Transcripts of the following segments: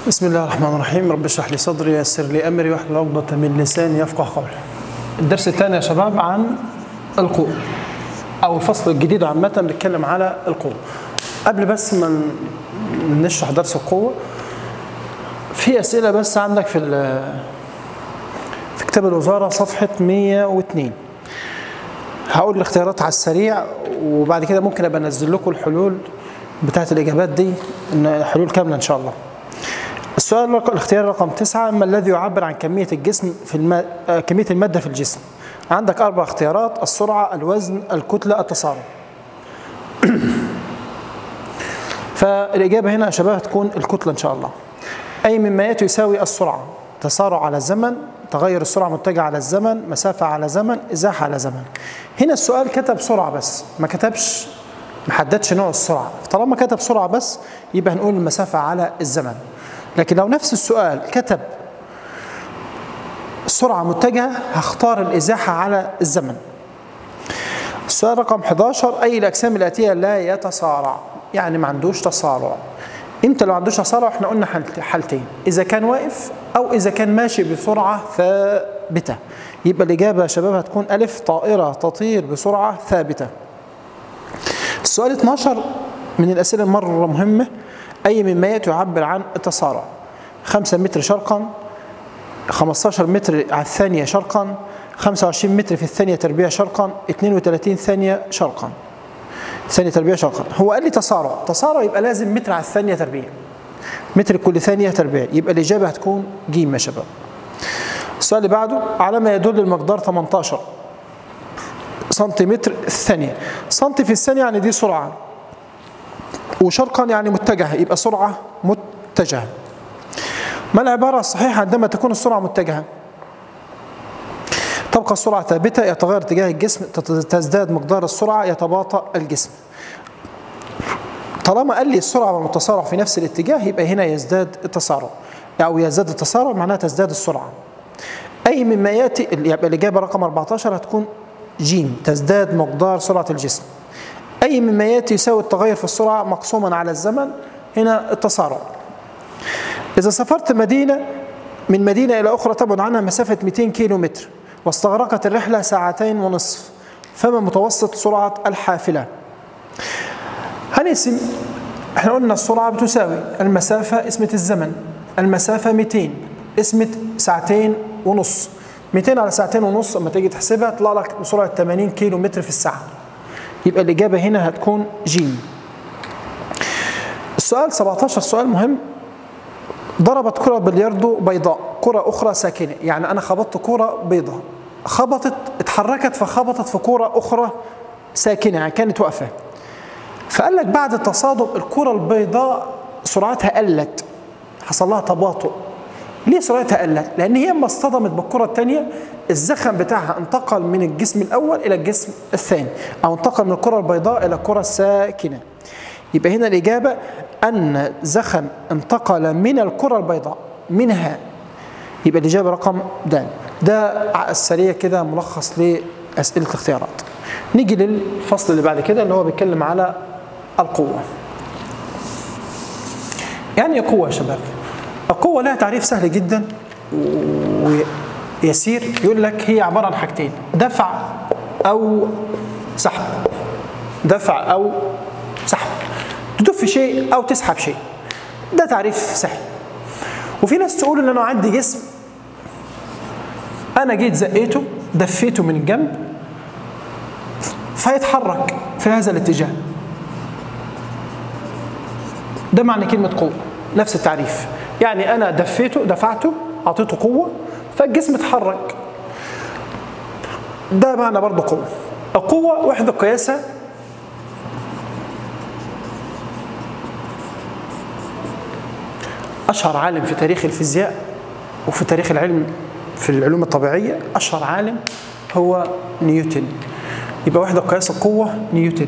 بسم الله الرحمن الرحيم رب اشرح لي صدري ويسر لي امري واحلل عقدة من لساني يفقه قولي. الدرس الثاني يا شباب عن القوة او الفصل الجديد عامة بنتكلم على القوة. قبل بس ما نشرح درس القوة في اسئلة بس عندك في في كتاب الوزارة صفحة 102 هقول الاختيارات على السريع وبعد كده ممكن ابقى انزل لكم الحلول بتاعت الاجابات دي ان حلول كامله ان شاء الله. السؤال رق... الاختيار رقم تسعة ما الذي يعبر عن كمية الجسم في الم... كمية المادة في الجسم عندك أربع اختيارات السرعة الوزن الكتلة التصارع فالإجابة هنا يا شباب هتكون الكتلة إن شاء الله أي مما يأتي يساوي السرعة تسارع على الزمن تغير السرعة متجهة على الزمن مسافة على زمن إزاحة على زمن هنا السؤال كتب سرعة بس ما كتبش ما حددش نوع السرعة طالما كتب سرعة بس يبقى هنقول المسافة على الزمن لكن لو نفس السؤال كتب سرعة متجهة هختار الإزاحة على الزمن السؤال رقم 11 أي الأجسام الآتية لا يتصارع يعني ما عندوش تصارع امتى لو عندوش تصارع احنا قلنا حالتين إذا كان واقف أو إذا كان ماشي بسرعة ثابتة يبقى الإجابة يا شباب هتكون ألف طائرة تطير بسرعة ثابتة السؤال 12 من الأسئلة مرة مهمة أي مما يأتي يعبر عن التصارع 5 متر شرقا 15 متر على الثانية شرقا 25 متر في الثانية تربيع شرقا 32 ثانية شرقا ثانية تربيع شرقا هو قال لي تصارع تصارع يبقى لازم متر على الثانية تربيع متر كل ثانية تربيع يبقى الإجابة هتكون ج يا شباب السؤال اللي بعده على ما يدل المقدار 18 سنتيمتر الثانية سنتي في الثانية يعني دي سرعة وشرقا يعني متجهة يبقى سرعة متجهة ما العبارة الصحيحة عندما تكون السرعة متجهة تبقى السرعة ثابتة يتغير اتجاه الجسم تزداد مقدار السرعة يتباطأ الجسم طالما قال لي السرعة والمتسارع في نفس الاتجاه يبقى هنا يزداد التسارع أو يزداد التسارع معناها تزداد السرعة أي مما يأتي يبقى الإجابة رقم 14 هتكون جيم تزداد مقدار سرعة الجسم أي مما يأتي يساوي التغير في السرعة مقسوما على الزمن هنا التسارع إذا سافرت مدينة من مدينة إلى أخرى تبعد عنها مسافة 200 كيلو متر واستغرقت الرحلة ساعتين ونصف فما متوسط سرعة الحافلة هنقسم احنا قلنا السرعة بتساوي المسافة اسمة الزمن المسافة 200 اسمة ساعتين ونص 200 على ساعتين ونص لما تيجي تحسبها يطلع لك بسرعة 80 كيلو متر في الساعة يبقى الإجابة هنا هتكون جيم السؤال 17 سؤال مهم ضربت كرة بلياردو بيضاء كرة أخرى ساكنة يعني أنا خبطت كرة بيضاء خبطت اتحركت فخبطت في كرة أخرى ساكنة يعني كانت واقفة فقال لك بعد التصادم الكرة البيضاء سرعتها قلت حصل لها تباطؤ ليه سرعتها قلت؟ لأن هي لما اصطدمت بالكرة الثانية الزخم بتاعها انتقل من الجسم الأول إلى الجسم الثاني أو انتقل من الكرة البيضاء إلى الكرة الساكنة يبقى هنا الإجابة أن زخم انتقل من الكرة البيضاء منها يبقى الإجابة رقم د ده على السريع كده ملخص لأسئلة الاختيارات نيجي للفصل اللي بعد كده اللي هو بيتكلم على القوة يعني ايه قوة يا شباب؟ القوة لها تعريف سهل جدا ويسير يقول لك هي عبارة عن حاجتين دفع أو سحب دفع أو سحب تدف شيء أو تسحب شيء ده تعريف سهل وفي ناس تقول ان انا عندي جسم انا جيت زقيته دفيته من الجنب فيتحرك في هذا الاتجاه ده معنى كلمة قوة نفس التعريف يعني أنا دفيته دفعته أعطيته قوة فالجسم اتحرك ده معنى برضه قوة القوة وحدة قياسها أشهر عالم في تاريخ الفيزياء وفي تاريخ العلم في العلوم الطبيعية أشهر عالم هو نيوتن يبقى وحدة قياس القوة نيوتن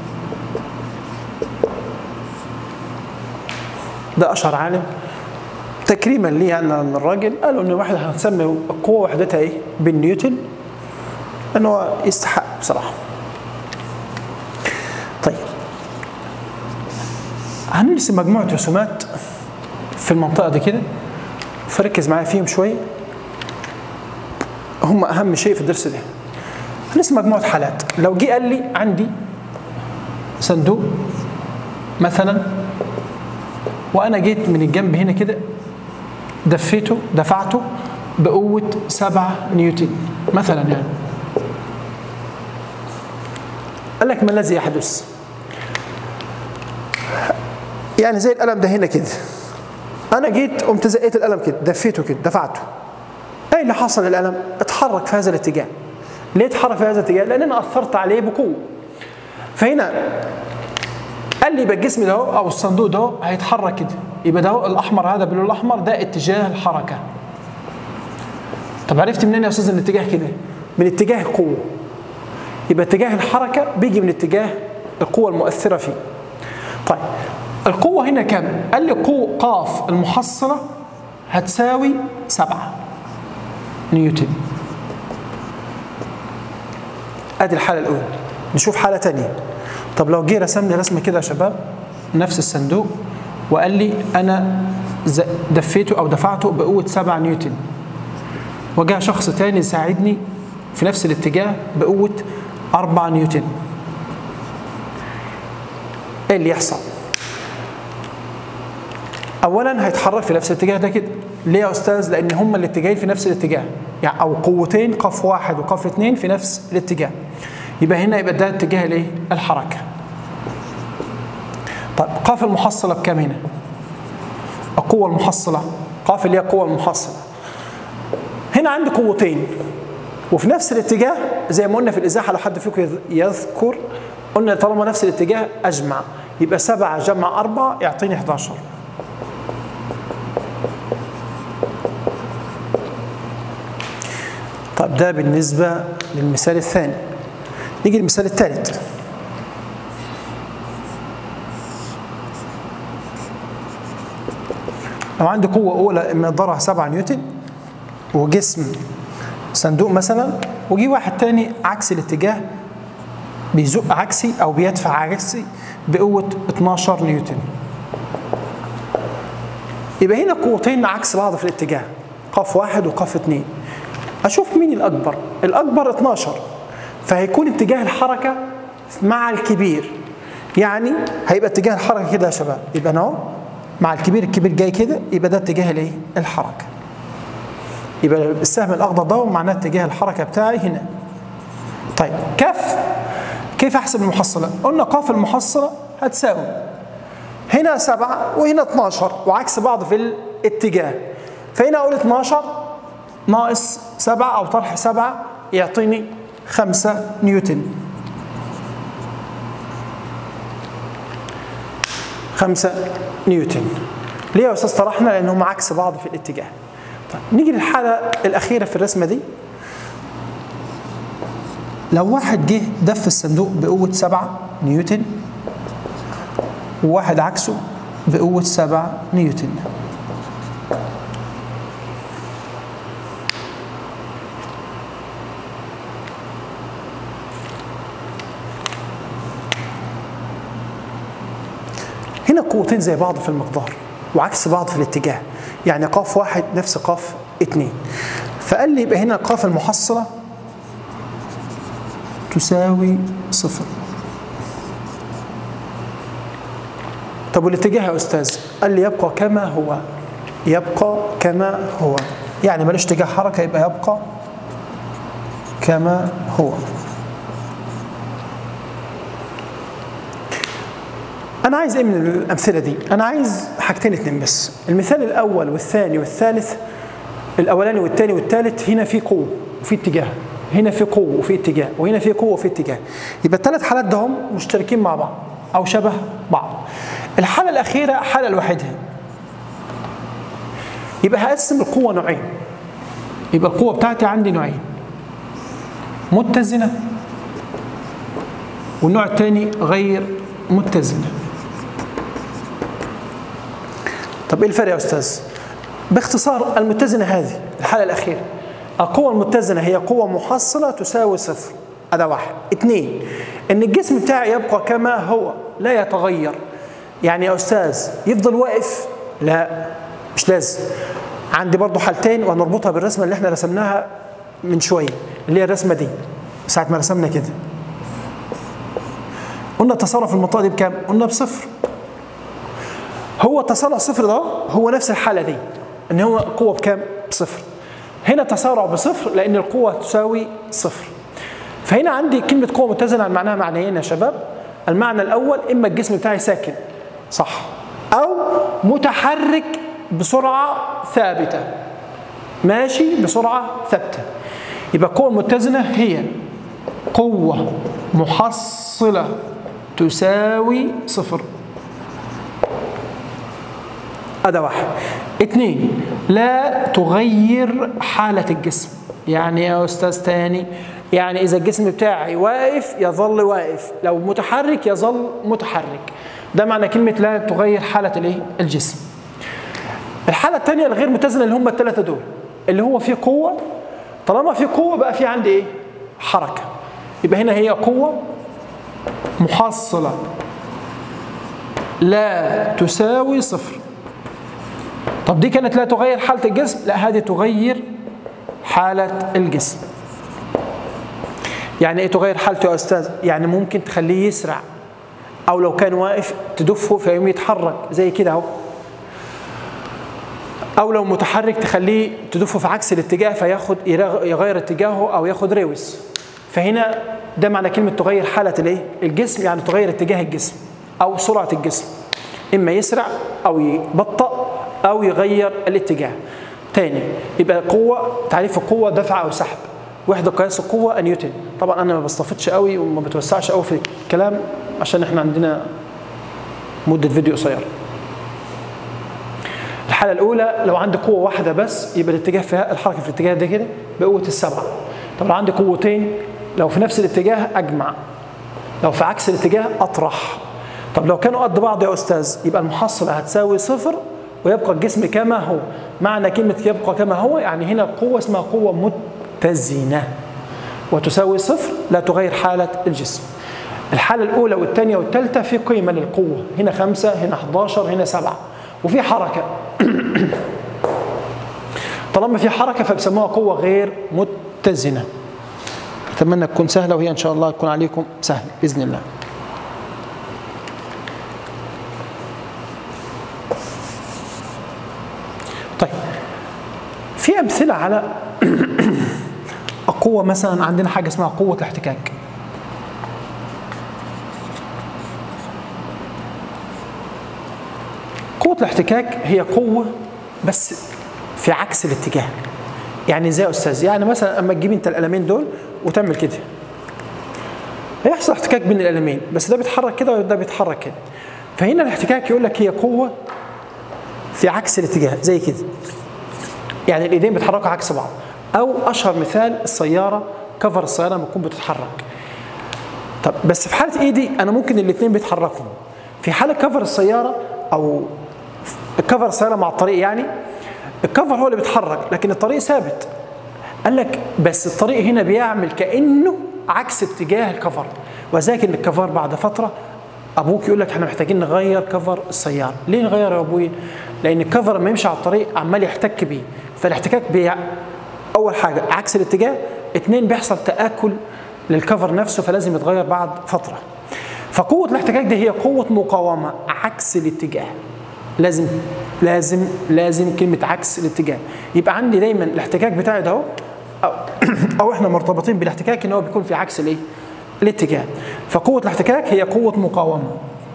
ده أشهر عالم تكريما ليه أن الراجل قالوا إن واحد هنسمي القوة وحدتها إيه؟ بالنيوتن إنه يستحق بصراحة. طيب هنرسم مجموعة رسومات في المنطقة دي كده فركز معايا فيهم شوية هم أهم شيء في الدرس ده لسه مجموعة حالات لو جه قال لي عندي صندوق مثلا وأنا جيت من الجنب هنا كده دفيته دفعته بقوة 7 نيوتن مثلا يعني قال لك ما الذي يحدث؟ يعني زي القلم ده هنا كده انا جيت قمت زقيت القلم كده دفيته كده دفعته ايه اللي حصل للقلم اتحرك في هذا الاتجاه ليه اتحرك في هذا الاتجاه لان انا اثرت عليه بقوه فهنا قال لي يبقى الجسم ده او الصندوق ده هيتحرك كده يبقى ده الاحمر هذا باللون الاحمر ده اتجاه الحركه طب عرفت منين يا استاذ الاتجاه كده من اتجاه القوه يبقى اتجاه الحركه بيجي من اتجاه القوه المؤثره فيه طيب القوة هنا كام؟ قال لي قوة قاف المحصلة هتساوي سبعة نيوتن ادي الحالة الأولى نشوف حالة تانية طب لو جه رسم لي رسمة كده يا شباب نفس الصندوق وقال لي أنا دفيته أو دفعته بقوة سبعة نيوتن وجاء شخص تاني يساعدني في نفس الاتجاه بقوة أربعة نيوتن ايه اللي يحصل؟ اولا هيتحرك في نفس الاتجاه ده كده ليه يا استاذ لان هما الاتجاهين في نفس الاتجاه يعني او قوتين قاف واحد وقاف اثنين في نفس الاتجاه يبقى هنا يبقى ده اتجاه الايه الحركه طيب قاف المحصله بكام هنا القوه المحصله قاف اللي هي القوه المحصله هنا عندي قوتين وفي نفس الاتجاه زي ما قلنا في الازاحه لو حد فيكم يذكر قلنا طالما نفس الاتجاه اجمع يبقى 7 جمع 4 يعطيني 11 طب ده بالنسبة للمثال الثاني نيجي للمثال الثالث لو عندي قوة أولى مقدارها 7 نيوتن وجسم صندوق مثلا وجي واحد تاني عكس الاتجاه بيزق عكسي أو بيدفع عكسي بقوة 12 نيوتن يبقى هنا قوتين عكس بعض في الاتجاه قاف واحد وقاف اثنين اشوف مين الاكبر الاكبر 12 فهيكون اتجاه الحركه مع الكبير يعني هيبقى اتجاه الحركه كده يا شباب يبقى انا اهو مع الكبير الكبير جاي كده يبقى ده اتجاه الايه الحركه يبقى السهم الاخضر ده معناه اتجاه الحركه بتاعي هنا طيب كف كيف احسب المحصله قلنا قاف المحصله هتساوي هنا 7 وهنا 12 وعكس بعض في الاتجاه فهنا اقول 12 ناقص سبعة أو طرح سبعة يعطيني خمسة نيوتن خمسة نيوتن ليه يا أستاذ طرحنا لأنهم عكس بعض في الاتجاه طيب نيجي للحالة الأخيرة في الرسمة دي لو واحد جه دف الصندوق بقوة سبعة نيوتن وواحد عكسه بقوة سبعة نيوتن هنا قوتين زي بعض في المقدار وعكس بعض في الاتجاه يعني قاف واحد نفس قاف اتنين فقال لي يبقى هنا قاف المحصلة تساوي صفر طب والاتجاه يا أستاذ قال لي يبقى كما هو يبقى كما هو يعني مالوش اتجاه حركة يبقى يبقى كما هو أنا عايز إيه من الأمثلة دي؟ أنا عايز حاجتين اتنين بس، المثال الأول والثاني والثالث الأولاني والثاني والثالث هنا في قوة وفي اتجاه، هنا في قوة وفي اتجاه، وهنا في قوة وفي اتجاه. يبقى الثلاث حالات ده هم مشتركين مع بعض أو شبه بعض. الحالة الأخيرة حالة لوحدها. يبقى هقسم القوة نوعين. يبقى القوة بتاعتي عندي نوعين. متزنة والنوع الثاني غير متزنه طب ايه الفرق يا استاذ؟ باختصار المتزنه هذه الحاله الاخيره القوة المتزنة هي قوة محصلة تساوي صفر هذا واحد اثنين ان الجسم بتاعي يبقى كما هو لا يتغير يعني يا استاذ يفضل واقف لا مش لازم عندي برضو حالتين وهنربطها بالرسمه اللي احنا رسمناها من شويه اللي هي الرسمه دي ساعه ما رسمنا كده قلنا التسارع في المنطقه دي بكام؟ قلنا بصفر هو تسارع صفر ده هو نفس الحاله دي ان هو قوه بكام؟ بصفر هنا تسارع بصفر لان القوه تساوي صفر فهنا عندي كلمه قوه متزنه عن معناها معنيين يا شباب المعنى الاول اما الجسم بتاعي ساكن صح او متحرك بسرعه ثابته ماشي بسرعه ثابته يبقى القوه المتزنه هي قوه محصله تساوي صفر هذا واحد اثنين لا تغير حالة الجسم يعني يا أستاذ تاني يعني إذا الجسم بتاعي واقف يظل واقف لو متحرك يظل متحرك ده معنى كلمة لا تغير حالة الايه؟ الجسم الحالة الثانية الغير متزنة اللي هم الثلاثة دول اللي هو فيه قوة طالما في قوة بقى في عندي ايه؟ حركة يبقى هنا هي قوة محصلة لا تساوي صفر طب دي كانت لا تغير حالة الجسم لا هذه تغير حالة الجسم يعني ايه تغير حالته يا استاذ يعني ممكن تخليه يسرع او لو كان واقف تدفه فيقوم يتحرك زي كده اهو او لو متحرك تخليه تدفه في عكس الاتجاه فياخد يغير اتجاهه او ياخد ريوس فهنا ده معنى كلمه تغير حاله الايه الجسم يعني تغير اتجاه الجسم او سرعه الجسم اما يسرع او يبطأ او يغير الاتجاه تاني يبقى قوه تعريف القوه دفع او سحب وحده قياس القوه نيوتن طبعا انا ما بستفدش قوي وما بتوسعش قوي في الكلام عشان احنا عندنا مده فيديو قصيره الحاله الاولى لو عندي قوه واحده بس يبقى الاتجاه فيها الحركه في الاتجاه ده كده بقوه السبعه طب لو عندي قوتين لو في نفس الاتجاه اجمع لو في عكس الاتجاه اطرح طب لو كانوا قد بعض يا استاذ يبقى المحصله هتساوي صفر ويبقى الجسم كما هو معنى كلمه يبقى كما هو يعني هنا قوه اسمها قوه متزنه وتساوي صفر لا تغير حاله الجسم الحاله الاولى والثانيه والثالثه في قيمه للقوه هنا خمسة هنا 11 هنا سبعة وفي حركه طالما في حركه فبسموها قوه غير متزنه اتمنى تكون سهله وهي ان شاء الله تكون عليكم سهل باذن الله طيب في امثله على القوه مثلا عندنا حاجه اسمها قوه الاحتكاك قوه الاحتكاك هي قوه بس في عكس الاتجاه يعني ازاي يا استاذ يعني مثلا اما تجيب انت القلمين دول وتعمل كده هيحصل احتكاك بين القلمين بس ده بيتحرك كده وده بيتحرك كده فهنا الاحتكاك يقول لك هي قوه في عكس الاتجاه زي كده يعني الايدين بيتحركوا عكس بعض او اشهر مثال السياره كفر السياره لما تكون بتتحرك طب بس في حاله ايدي انا ممكن الاثنين بيتحركوا في حاله كفر السياره او كفر السياره مع الطريق يعني الكفر هو اللي بيتحرك لكن الطريق ثابت قال لك بس الطريق هنا بيعمل كانه عكس اتجاه الكفر وذاك ان الكفر بعد فتره ابوك يقول لك احنا محتاجين نغير كفر السياره ليه نغير يا ابوي لان الكفر لما يمشي على الطريق عمال يحتك بيه فالاحتكاك بي اول حاجه عكس الاتجاه اثنين بيحصل تاكل للكفر نفسه فلازم يتغير بعد فتره فقوه الاحتكاك دي هي قوه مقاومه عكس الاتجاه لازم لازم لازم كلمه عكس الاتجاه يبقى عندي دايما الاحتكاك بتاعي ده أو, او احنا مرتبطين بالاحتكاك ان هو بيكون في عكس الايه الاتجاه فقوه الاحتكاك هي قوه مقاومه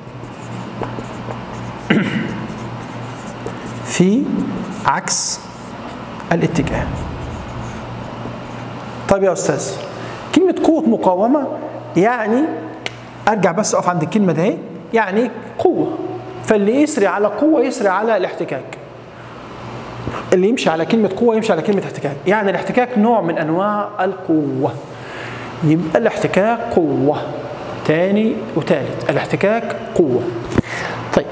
في عكس الاتجاه طيب يا استاذ كلمه قوه مقاومه يعني ارجع بس اقف عند الكلمه دي يعني قوه فاللي يسري على قوه يسري على الاحتكاك اللي يمشي على كلمه قوه يمشي على كلمه احتكاك يعني الاحتكاك نوع من انواع القوه يبقى الاحتكاك قوه تاني وتالت الاحتكاك قوه طيب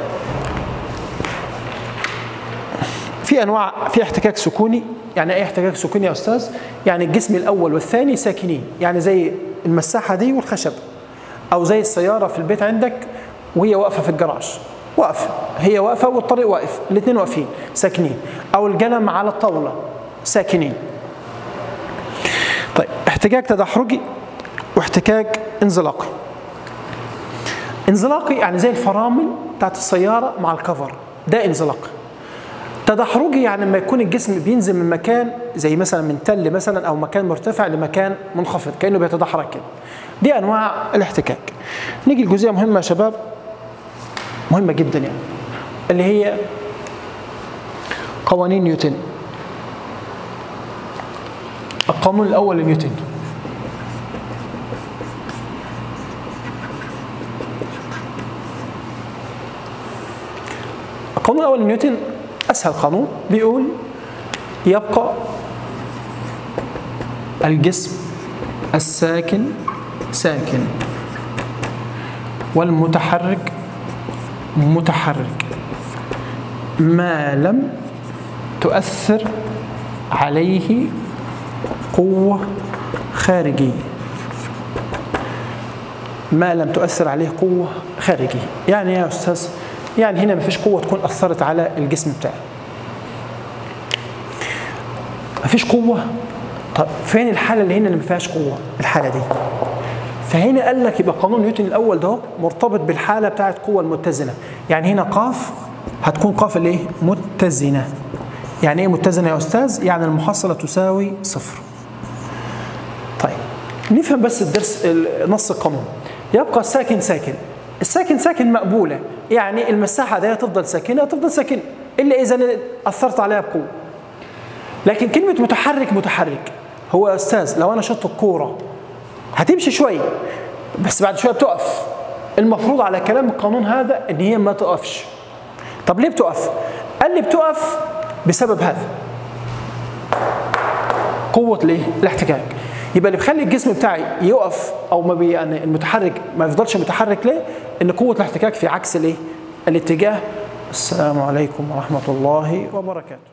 في انواع في احتكاك سكوني يعني ايه احتكاك سكوني يا استاذ يعني الجسم الاول والثاني ساكنين يعني زي المساحه دي والخشب او زي السياره في البيت عندك وهي واقفه في الجراج واقفه هي واقفه والطريق واقف الاثنين واقفين ساكنين او القلم على الطاوله ساكنين طيب احتكاك تدحرجي واحتكاك انزلاقي انزلاقي يعني زي الفرامل بتاعت السياره مع الكفر ده انزلاقي تدحرجي يعني لما يكون الجسم بينزل من مكان زي مثلا من تل مثلا او مكان مرتفع لمكان منخفض كانه بيتدحرج كده دي انواع الاحتكاك نيجي لجزئيه مهمه يا شباب مهمه جدا يعني اللي هي قوانين نيوتن القانون الاول لنيوتن القانون الاول لنيوتن اسهل قانون بيقول يبقى الجسم الساكن ساكن والمتحرك متحرك ما لم تؤثر عليه قوة خارجية ما لم تؤثر عليه قوة خارجية يعني يا أستاذ يعني هنا مفيش قوة تكون أثرت على الجسم بتاعي مفيش قوة طب فين الحالة اللي هنا اللي ما فيهاش قوة الحالة دي فهنا قال لك يبقى قانون نيوتن الأول ده مرتبط بالحالة بتاعت قوة المتزنة يعني هنا قاف هتكون قاف الايه متزنة يعني ايه متزنة يا أستاذ يعني المحصلة تساوي صفر طيب نفهم بس الدرس نص القانون يبقى الساكن ساكن الساكن ساكن مقبوله يعني المساحه دي تفضل ساكنه تفضل ساكنه الا اذا اثرت عليها بقوه لكن كلمه متحرك متحرك هو يا استاذ لو انا شطت الكوره هتمشي شويه بس بعد شويه بتقف المفروض على كلام القانون هذا ان هي ما تقفش طب ليه بتقف قال لي بتقف بسبب هذا قوه الايه الاحتكاك يبقى اللي بيخلي الجسم بتاعي يقف او ما بي يعني المتحرك ما يفضلش متحرك ليه؟ ان قوه الاحتكاك في عكس الايه؟ الاتجاه. السلام عليكم ورحمه الله وبركاته.